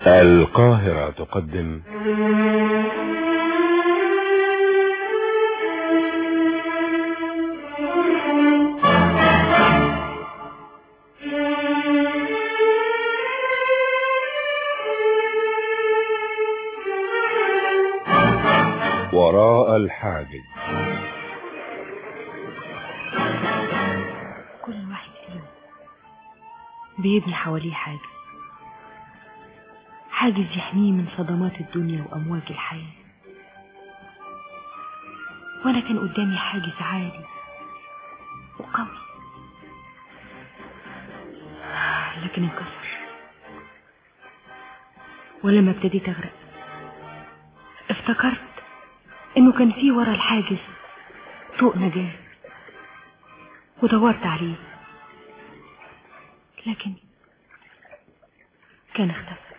القاهرة تقدم وراء الحاجز كل واحد فينا بيبني حواليه حاجز حاجز يحميه من صدمات الدنيا وأمواج الحياة وأنا كان قدامي حاجز عالي وقوي لكن انكسر ولما ابتديت أغرق افتكرت إنه كان في ورا الحاجز طوق نجاة ودورت عليه لكن كان اختفى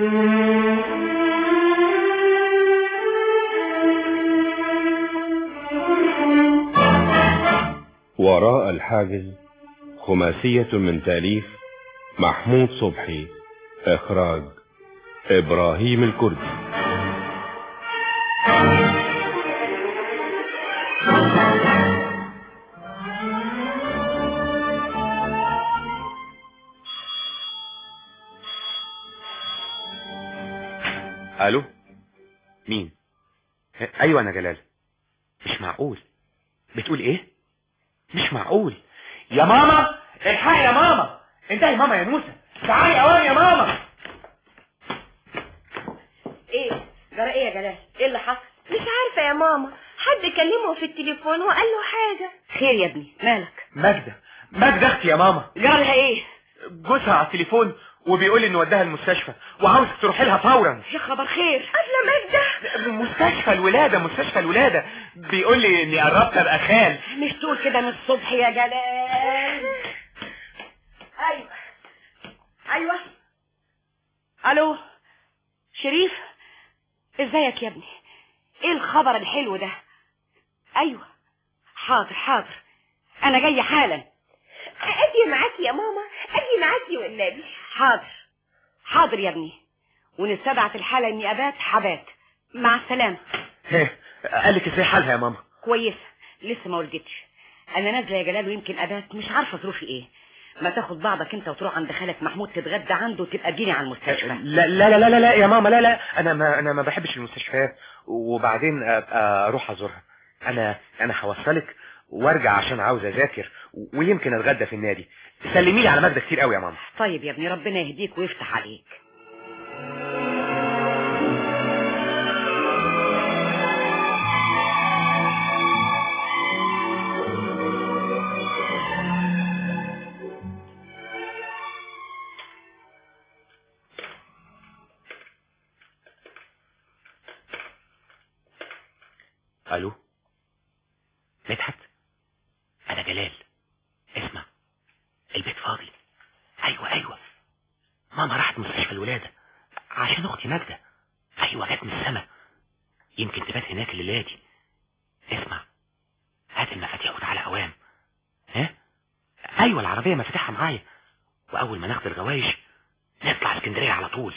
وراء الحاجز خماسية من تأليف محمود صبحي إخراج إبراهيم الكردي الو مين ه- ايوه انا جلال مش معقول بتقول ايه مش معقول يا ماما الحق يا ماما انتهي ماما يا موسى تعالي اوان يا ماما ايه جرى ايه يا جلال ايه اللي حصل مش عارفه يا ماما حد كلمه في التليفون وقال له حاجه خير يا ابني مالك ماجدة ماجدة اختي يا ماما جرى لها ايه جوزها على التليفون وبيقول لي انه وداها المستشفى وعاوزك تروحي لها فورا يا خبر خير اصلا ماجدة مستشفى الولادة مستشفى الولادة بيقول لي اني قربت ابقى خال مش تقول كده من الصبح يا جلال ايوه ايوه الو شريف ازيك يا ابني ايه الخبر الحلو ده ايوه حاضر حاضر انا جايه حالا اجي معاكي يا ماما اجي معاكي والنبي حاضر حاضر يا ابني ونستبعت الحالة اني ابات حبات مع السلامة ايه قال لك ازاي حالها يا ماما كويسة لسه ما ولدتش انا نازلة يا جلال ويمكن ابات مش عارفة ظروفي ايه ما تاخد بعضك انت وتروح عند خالك محمود تتغدى عنده وتبقى تجيني على المستشفى لا لا لا لا لا يا ماما لا لا انا ما انا ما بحبش المستشفيات وبعدين ابقى اروح ازورها انا انا هوصلك وارجع عشان عاوز اذاكر ويمكن اتغدى في النادي سلمي لي على ماجدة كتير قوي يا ماما طيب يا ابني ربنا يهديك ويفتح عليك الو مدحت انا جلال اسمع البيت فاضي ايوه ايوه ماما راحت مستشفى الولادة عشان اختي ماجدة ايوه جت من السما يمكن تبات هناك الليلة دي اسمع هات المفاتيح وتعالى اوام ها ايوه العربية مفاتيحها معايا واول ما ناخد الغوايش نطلع اسكندرية على طول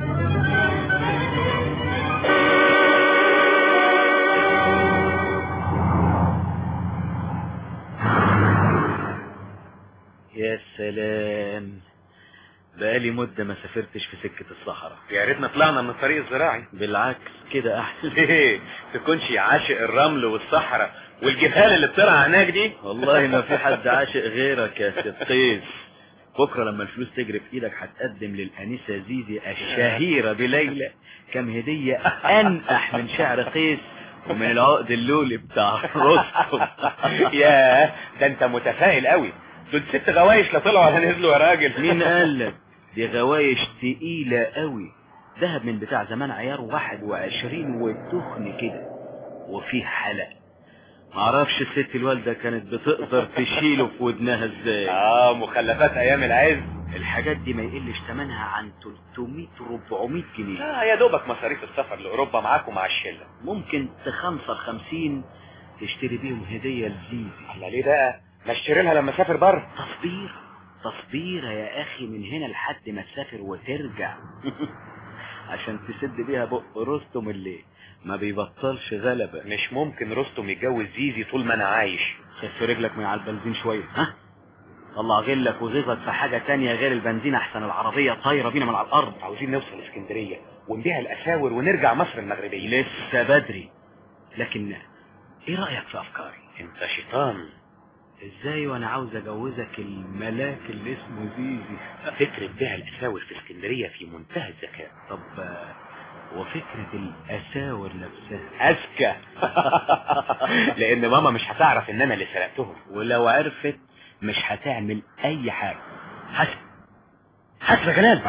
يا سلام بقالي مدة ما سافرتش في سكة الصحراء يا ريتنا طلعنا من الطريق الزراعي بالعكس كده أحسن ليه تكونش عاشق الرمل والصحراء والجبال اللي بترعى هناك دي والله ما في حد عاشق غيرك يا ست قيس بكرة لما الفلوس تجري في ايدك هتقدم للأنسة زيزي الشهيرة بليلى كم هدية أنقح من شعر قيس ومن العقد اللولي بتاع رستم ياه ده انت متفائل قوي دول ست غوايش لا طلعوا ولا نزلوا يا راجل مين قال لك دي غوايش تقيلة قوي دهب من بتاع زمان عيار واحد وعشرين وتخن كده وفيه حلق معرفش الست الوالدة كانت بتقدر تشيله في ودنها ازاي اه مخلفات ايام العز الحاجات دي ما يقلش تمنها عن 300 400 جنيه اه يا دوبك مصاريف السفر لاوروبا معاك ومع الشله ممكن تخنصر 50 تشتري بيهم هدية لزيزي الله ليه بقى ما اشتري لها لما اسافر بره تصبير تصبير يا اخي من هنا لحد ما تسافر وترجع عشان تسد بيها بق رستم اللي ما بيبطلش غلبة مش ممكن رستم يتجوز زيزي طول ما انا عايش خف رجلك من على البنزين شوية ها طلع غلك وغيظك في حاجة تانية غير البنزين احسن العربية طايرة بينا من على الارض عاوزين نوصل اسكندرية ونبيع الاساور ونرجع مصر المغربية لسه بدري لكن ايه رأيك في افكاري انت شيطان ازاي وانا عاوز اجوزك الملاك اللي اسمه زيزي فكرة بيع الاساور في اسكندرية في منتهى الذكاء طب آه، وفكرة الاساور نفسها اذكى لان ماما مش هتعرف ان انا اللي سرقتهم ولو عرفت مش هتعمل اي حاجة حسب حسب يا جلال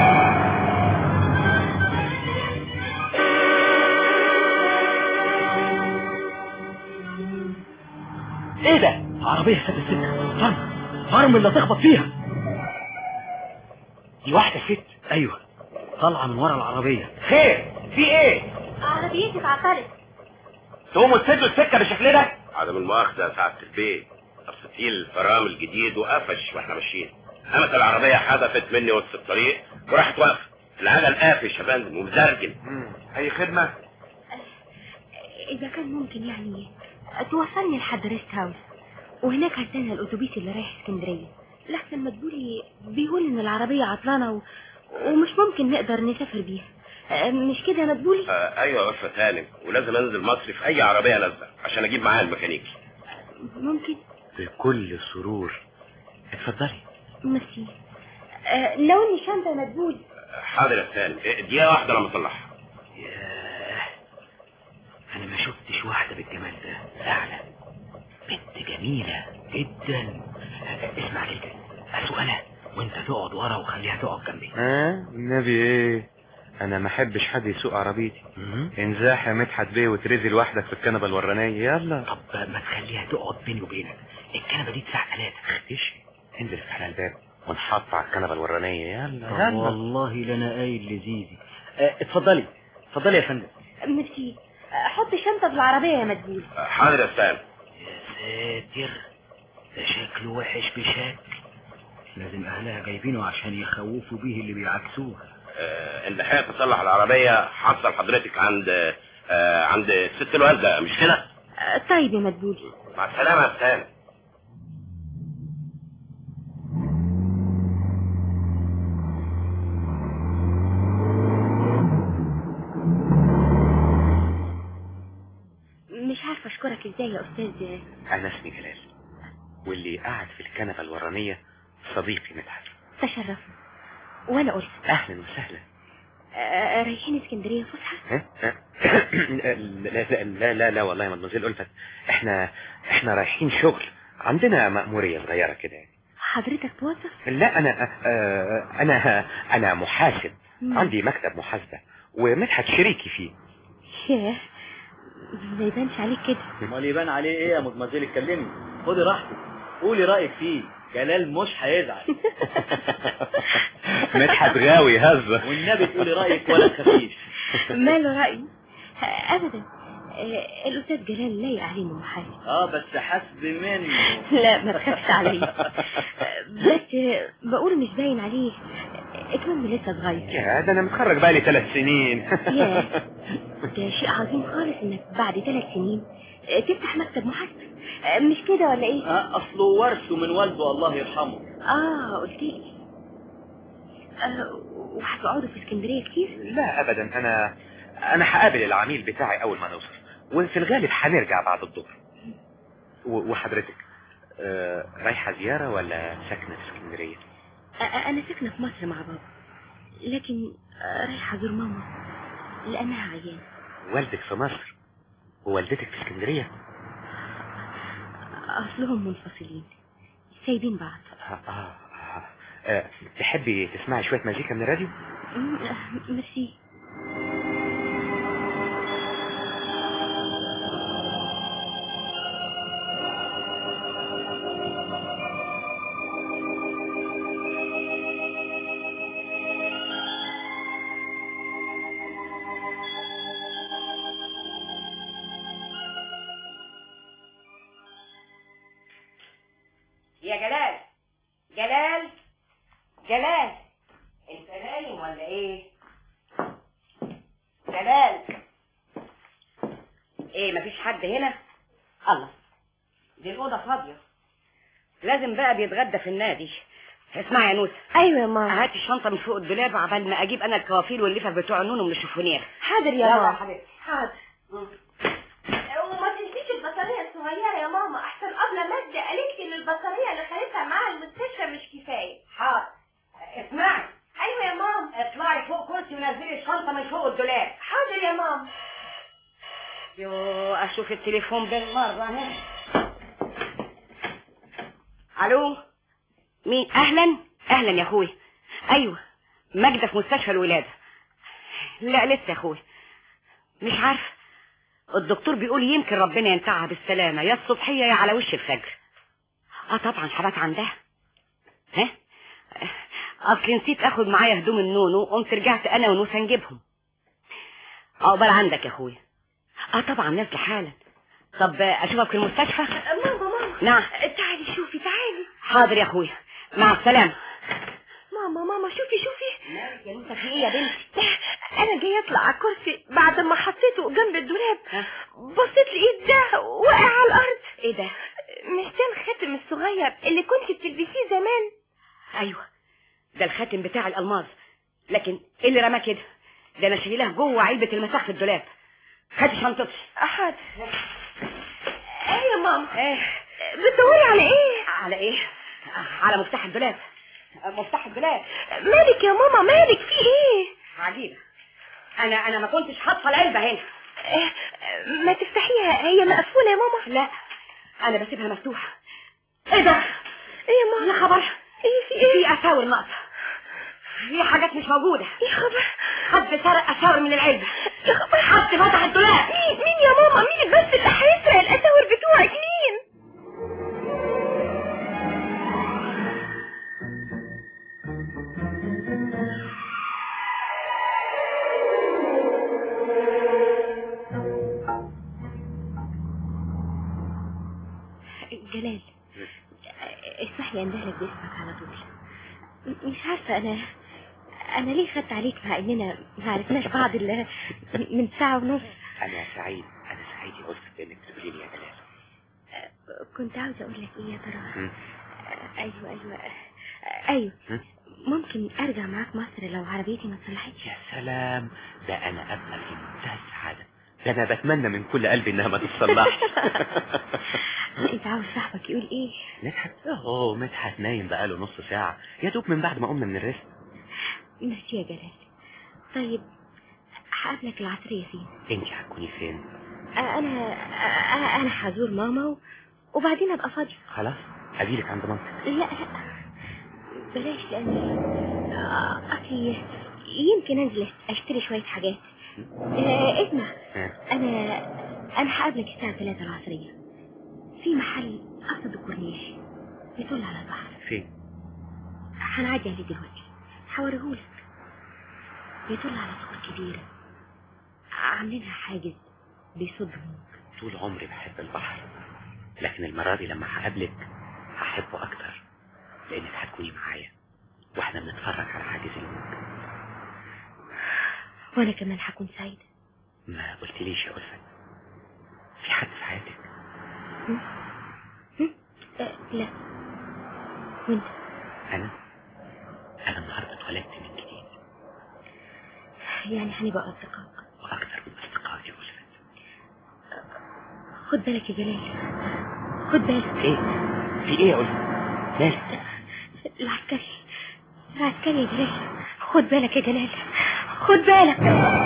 ايه ده عربية سد السكة فرم فرم اللي تخبط فيها دي واحدة ست ايوه طالعة من ورا العربية خير في ايه عربيتي اتعطلت تقوموا تسدوا السكة بالشكل ده عدم المؤاخذة يا سعادة البيت تفصيل الفرامل الجديد وقفش واحنا ماشيين قامت العربية حدفت مني وسط الطريق وراحت واقفة العجل قافش يا فندم ومزرجن اي خدمة إذا كان ممكن يعني توصلني لحد ريست هاوس وهناك هستنى الأتوبيس اللي رايح اسكندرية لحسن ما تقولي بيقول إن العربية عطلانة و... ومش ممكن نقدر نسافر بيها أه، مش كده يا مدبولي؟ آه ايوه يا أستاذ هانم ولازم انزل مصر في اي عربية نازلة عشان اجيب معايا الميكانيكي ممكن بكل سرور اتفضلي ميرسي أه، لوني شنطة يا مدبولي حاضر يا أستاذ هانم إيه، دقيقة واحدة لما اطلعها ياه انا ما شفتش واحدة بالجمال ده فعلا بنت جميلة جدا اسمع كده اسوق انا وانت تقعد ورا وخليها تقعد جنبي ها النبي ايه انا ما احبش حد يسوق عربيتي انزاح يا مدحت بيه وترزي لوحدك في الكنبه الورانيه يلا طب ما تخليها تقعد بيني وبينك الكنبة دي تسع ثلاثة ايش انزل افتح لها الباب ونحط على الكنبه الورانيه يلا طب يلا والله لانا قايل لزيزي اه، اتفضلي اتفضلي يا فندم ميرسي أه، حط الشنطة في العربية يا مدبولي آه، حاضر يا أستاذ هانم. يا ساتر ده شكله وحش بشكل لازم اهلها جايبينه عشان يخوفوا بيه اللي بيعكسوها آه ان حقيقة تصلح العربية حصل حضرتك عند آه عند الست الوالدة مش كده؟ أه، طيب يا مدبولي مع السلامة يا أستاذ هانم. مش عارفة أشكرك إزاي يا أستاذ انا اسمي جلال واللي قاعد في الكنبه الورانيه صديقي مدحت تشرفنا وأنا قلت اهلا وسهلا أه، رايحين اسكندرية فسحة ها؟ ها؟ لا, لا لا لا لا والله يا مدمزيل ألفت احنا احنا رايحين شغل عندنا مأمورية صغيرة كده يعني حضرتك موظف لا انا آه، انا انا محاسب مم. عندي مكتب محاسبة ومدحت شريكي فيه ياه ما يبانش عليك كده امال يبان عليه ايه يا مدمزيل اتكلمي خدي راحتك قولي رايك فيه جلال مش هيزعل مدحت غاوي هزة والنبي تقولي رايك ولا تخافيش ماله رأيي أبدا آه، الأستاذ جلال لايق عليه إنه محاسب اه بس حسب منه لا ما تخافش عليا بس آه، بقول مش باين عليه اكمل لسه صغير يا ده انا متخرج بقالي ثلاث سنين ياه ده شيء عظيم خالص انك بعد ثلاث سنين آه، تفتح مكتب محاسبة آه، مش كده ولا ايه؟ آه اصله ورثه من والده الله يرحمه اه قلت لي آه وهتقعدوا في اسكندرية كتير؟ لا ابدا انا انا هقابل العميل بتاعي اول ما نوصل وفي الغالب هنرجع بعد الظهر و- وحضرتك آه، رايحة زيارة ولا ساكنة في اسكندرية آه، آه، انا ساكنة في مصر مع بابا لكن آه، رايحة ازور ماما لانها عيانة والدك في مصر ووالدتك في اسكندرية اصلهم منفصلين سايبين بعض آه، آه، آه. آه، تحبي تسمعي شوية مزيكا من الراديو مم، آه، ميرسي يا جلال جلال جلال انت نايم ولا ايه ايه مفيش حد هنا الله دي الاوضه فاضيه لازم بقى بيتغدى في النادي اسمع يا نوسه ايوه يا ماما هات الشنطه من فوق الدولاب عبال ما اجيب انا الكوافير واللفه بتوع النونو من الشوفونير حاضر يا يلا يا ماما حبيبتي حاضر وما تنسيش البطارية الصغيرة يا ماما أحسن أبلة مادة قالت لي إن البطارية اللي خدتها معاها المستشفى مش كفاية حاضر اسمعي أيوة يا ماما اطلعي فوق كرسي ونزلي الشنطه من فوق الدولاب حاضر يا ماما يو اشوف التليفون بالمره اهي الو مين اهلا اهلا يا اخوي ايوه ماجده في مستشفى الولاده لا لسه يا اخوي مش عارفه الدكتور بيقول يمكن ربنا ينفعها بالسلامه يا الصبحيه يا على وش الفجر اه طبعا حبات عندها ها اصل نسيت اخد معايا هدوم النونو قمت رجعت انا ونوسه نجيبهم عقبال عندك يا اخويا اه طبعا نازله حالا طب اشوفك في المستشفى ماما ماما نعم تعالي شوفي تعالي حاضر يا اخويا مع السلامه ماما ماما شوفي شوفي مالك يا نوسه في ايه يا بنتي أنا جاية أطلع على الكرسي بعد ما حطيته جنب الدولاب ها؟ بصيت لقيت ده واقع على الأرض ايه ده مش ده الخاتم الصغير اللي كنت بتلبسيه زمان ايوه ده الخاتم بتاع الالماظ لكن ايه اللي رماه كده ده انا شايلاه جوه علبه المساح في الدولاب هاتي شنطتي أحد إيه يا ماما ايه بتدوري على إيه على ايه على مفتاح الدولاب مفتاح الدولاب مالك يا ماما مالك في إيه عجيبه انا انا ما كنتش حاطه العلبه هنا إيه، ما تفتحيها هي مقفولة يا ماما لا انا بسيبها مفتوحه ايه ده ايه يا ماما يا خبر ايه في ايه في اساور ناقصه في حاجات مش موجوده يا خبر حد سرق اساور من العلبه يا خبر حد فتح الدولاب مين مين يا ماما مين بس اللي هيسرق الاساور بتوعك مين جلال اسمح لي اندهلك باسمك على طول م- مش عارفة انا انا ليه خدت عليك مع اننا ما عرفناش بعض الا من ساعة ونص انا سعيد انا سعيد يا ألفت بانك تقولي لي يا جلال كنت عاوزة اقول لك ايه يا ترى مم. ايوه ايوه ايوه مم. ممكن ارجع معاك مصر لو عربيتي ما اتصلحتش يا سلام ده انا ابقى في منتهى السعاده ده انا بتمنى من كل قلبي انها ما تتصلحش انت عاوز صاحبك يقول ايه مدحت اوه مدحت نايم بقاله نص ساعه يا دوب من بعد ما قمنا من الريست ميرسي يا جلال طيب هقابلك العصرية فين انت هتكوني فين انا انا هزور ماما و- وبعدين ابقى فاضية خلاص اجيلك عند مامتك لا لا بلاش لان اصلي يمكن انزل اشتري شوية حاجات آه، اسمع ها. انا انا هقابلك الساعة 3 العصرية في محل قصد الكورنيش يطل على البحر فين هنعدي عليه دلوقتي هوريهولك يطل على صخور كبيرة عاملينها حاجز بيصد موج طول عمري بحب البحر لكن المرة دي لما هقابلك هحبه أكتر لأنك هتكوني معايا واحنا بنتفرج على حاجز الموج وانا كمان هكون سعيدة ما قلتليش يا ألفت في حد في حياتك أه لا وانت أنا أنا النهاردة اتولدت من جديد يعني هنبقى اصدقاء وأكتر من أصدقائي يا ألفت خد بالك يا جلال خد بالك إيه في إيه يا ألفت مالك العسكري العسكري يا جلال خد بالك يا جلال خد بالك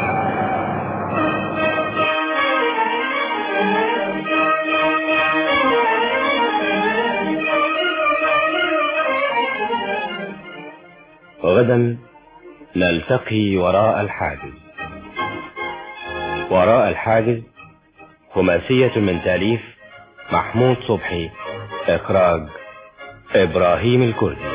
غدا نلتقي وراء الحاجز وراء الحاجز خماسية من تأليف محمود صبحي إخراج إبراهيم الكردي